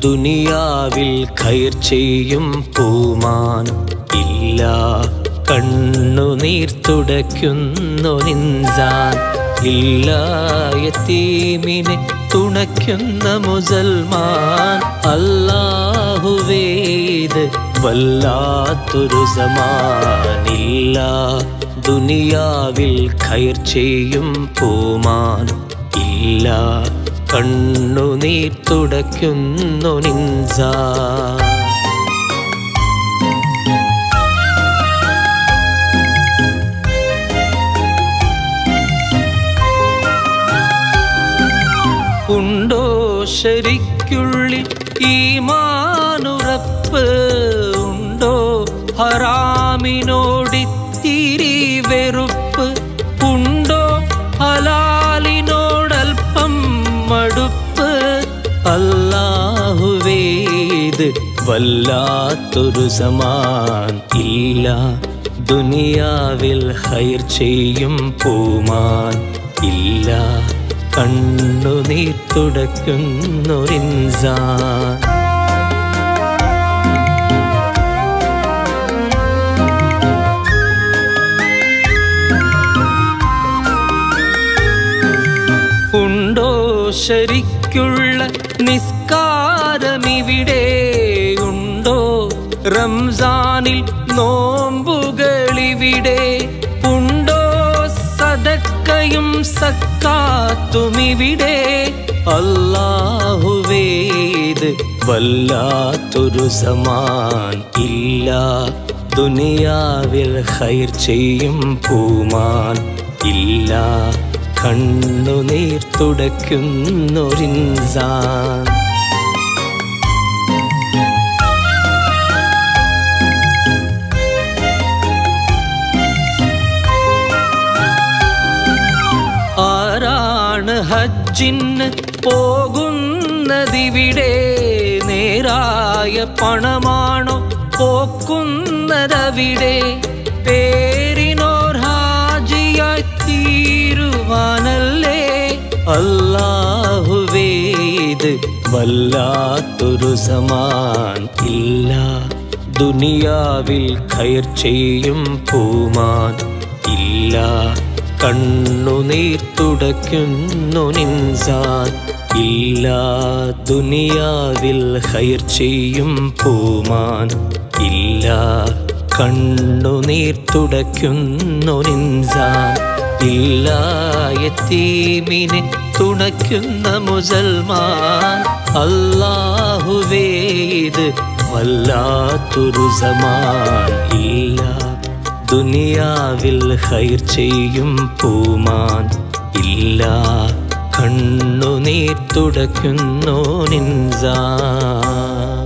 ദുനിയാവിൽ ഖൈർ ചെയ്യും പൂമാൻ ഇല്ല കണ്ണുനീർ തുടയ്ക്കുന്നു നിൻസാൻ ഇല്ല യത്തീമിനെ തുണയ്ക്കുന്ന മുസൽമാൻ അല്ലാഹുവേത് വല്ലാത്തൊരു സമാനില്ല ദുനിയാവിൽ ഖൈർ ചെയ്യും പൂമാൻ ഇല്ല കണ്ണുനീർ തുടയ്ക്കുന്നു നിൻസാൻ ഉണ്ടോ ശരിക്കുള്ളിൽ ഈമാനുറപ്പ് ഉണ്ടോ ഹറാമിനോടിത്തിരി വെറുപ്പ് ഉണ്ടോ ഹലാലിനോടൽപ്പം മടുപ്പ് അല്ലാഹുവേത് വല്ലാത്തൊരു സമാൻ ഇല്ല ദുനിയാവിൽ ഹൈർ ചെയ്യും പൂമാൻ ഇല്ല കണ്ണുനീർ തുടയ്ക്കുന്നൊരിൻസാൻ ഉണ്ടോ ശരിക്കുള്ള നിസ്കാരമിവിടെ ഉണ്ടോ റംസാനിൽ നോമ്പുകളിവിടെ ഉണ്ടോ സദക്കയും സക്കാത്തുമിവിടെ അല്ലാഹുവേത് വല്ലാത്തൊരു സമാൻ ഇല്ല ദുനിയാവിൽ ഖൈർ ചെയ്യും പൂമാൻ ഇല്ല കണ്ണുനീർ തുടയ്ക്കുന്നൊരിൻസാൻ ആരാണ് ഹജ്ജിന് പോകുന്നതിവിടെ നേരായ പണമാണോ പോക്കുന്നതവിടെ പേരിനോർ ഹാജിയായി തീരുവാനല്ലേ അല്ലാഹുവേത് വല്ലാത്തൊരു സമാൻ ഇല്ല ദുനിയാവിൽ ഖൈർ ചെയ്യും പൂമാൻ ഇല്ല കണ്ണുനീർ തുടയ്ക്കുന്നു നിൻസാൻ ഇല്ല ദുനിയാവിൽ ഖൈർ ചെയ്യും പൂമാൻ ഇല്ല കണ്ണുനീർ തുടയ്ക്കുന്നു നിൻസാൻ ഇല്ല യത്തീമിനെ തുണയ്ക്കുന്ന മുസൽമാൻ അല്ലാഹുവേത് വല്ലാത്തൊരു സമാൻ ഇല്ല ദുനിയാവിൽ ഖൈർ ചെയ്യും പൂമാൻ ഇല്ല കണ്ണുനീർ തുടയ്ക്കുന്നോ നിൻസാൻ